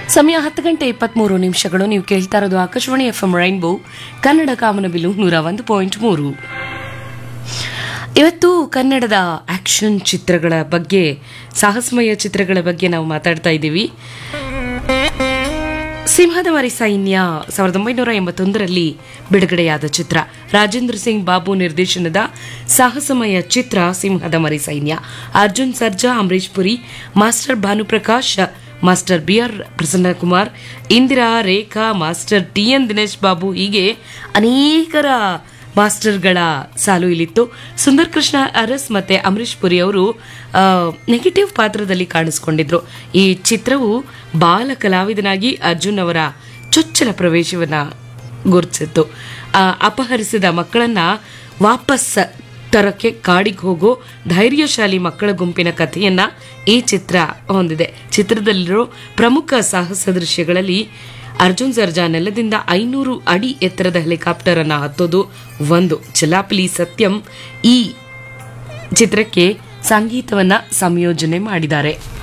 ಸಮಯ ಹತ್ತು ಗಂಟೆ ಇಪ್ಪತ್ಮೂರು ನಿಮಿಷಗಳು ನೀವು ಕೇಳ್ತಾ ಇರೋದು Akashvani F M rainbow Kannada ಕಾಮನಬಿಲು ನೂರ ಒಂದು ಪಾಯಿಂಟ್ ಮೂರು ಇವತ್ತು ಕನ್ನಡದ ಆಕ್ಷನ್ ಚಿತ್ರಗಳ ಬಗ್ಗೆ ಸಾಹಸಮಯ ಚಿತ್ರಗಳ ಬಗ್ಗೆ ನಾವು ಮಾತಾಡ್ತಾ ಇದ್ದೀವಿ ಸಿಂಹದ ಮರಿ ಸೈನ್ಯ ಸಾವಿರದ ಒಂಬೈನೂರ ಎಂಬತ್ತೊಂದರಲ್ಲಿ ಬಿಡುಗಡೆಯಾದ ಚಿತ್ರ ರಾಜೇಂದ್ರ ಸಿಂಗ್ ಬಾಬು ನಿರ್ದೇಶನದ ಸಾಹಸಮಯ ಚಿತ್ರ Simhada Mari Sainya Arjun Sarja Ambareesh Puri master Bhanuprakash master B R Prasannakumar Indira Rekha master T N Dinesh Babu ಹೀಗೆ ಅನೇಕರ ಮಾಸ್ಟರ್ಗಳ ಸಾಲು ಇಲ್ಲಿತ್ತು ಸುಂದರ್ ಕೃಷ್ಣ ಅರಸ್ ಮತ್ತೆ ಅಮರೀಶ್ ಪುರಿ ಅವರು ನೆಗೆಟಿವ್ ಪಾತ್ರದಲ್ಲಿ ಕಾಣಿಸ್ಕೊಂಡಿದ್ರು ಈ ಚಿತ್ರವು ಬಾಲ ಕಲಾವಿದನಾಗಿ ಅರ್ಜುನ್ ಅವರ ಚೊಚ್ಚಲ ಪ್ರವೇಶವನ್ನ ಗುರುತಿಸಿತ್ತು ಆ, ಅಪಹರಿಸಿದ ಮಕ್ಕಳನ್ನ ವಾಪಸ್ ತರಕ್ಕೆ ಕಾಡಿಗೆ ಹೋಗೋ ಧೈರ್ಯಶಾಲಿ ಮಕ್ಕಳ ಗುಂಪಿನ ಕಥೆಯನ್ನ ಈ ಚಿತ್ರ ಹೊಂದಿದೆ ಚಿತ್ರದಲ್ಲಿರೋ ಪ್ರಮುಖ ಸಾಹಸ ದೃಶ್ಯಗಳಲ್ಲಿ ಅರ್ಜುನ್ ಸರ್ಜಾ ನೆಲದಿಂದ ಐನೂರು ಅಡಿ ಎತ್ತರದ ಹೆಲಿಕಾಪ್ಟರ್ ಅನ್ನ ಹತ್ತೋದು ಒಂದು ಚಲಾಪಲಿ ಸತ್ಯಂ ಈ ಚಿತ್ರಕ್ಕೆ ಸಂಗೀತವನ್ನ ಸಂಯೋಜನೆ ಮಾಡಿದ್ದಾರೆ